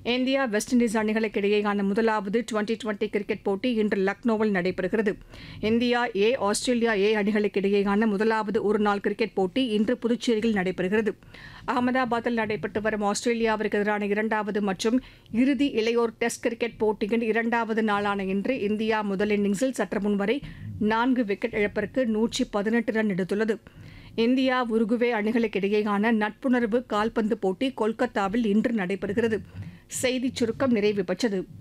India west Indies அணிகளுக்கு இடையேயான முதலாவது டுவெண்டி டுவெண்டி கிரிக்கெட் போட்டி இன்று லக்னோவில் நடைபெறுகிறது இந்தியா ஏ ஆஸ்திரேலியா ஏ அணிகளுக்கு இடையேயான முதலாவது ஒருநாள் கிரிக்கெட் போட்டி இன்று புதுச்சேரியில் நடைபெறுகிறது அகமதாபாத்தில் நடைபெற்று வரும் ஆஸ்திரேலியாவிற்கு எதிரான இரண்டாவது மற்றும் இறுதி இளையோர் டெஸ்ட் கிரிக்கெட் போட்டியின் இரண்டாவது நாளான இன்று இந்தியா முதல் இன்னிங்ஸில் சற்று முன் வரை நான்கு விக்கெட் இழப்பிற்கு நூற்றி பதினெட்டு ரன் எடுத்துள்ளது இந்தியா உருகுவே அணிகளுக்கு இடையேயான நட்புணர்வு கால்பந்து போட்டி கொல்கத்தாவில் இன்று நடைபெறுகிறது செய்திச் சுருக்கம் நிறைவு பெற்றது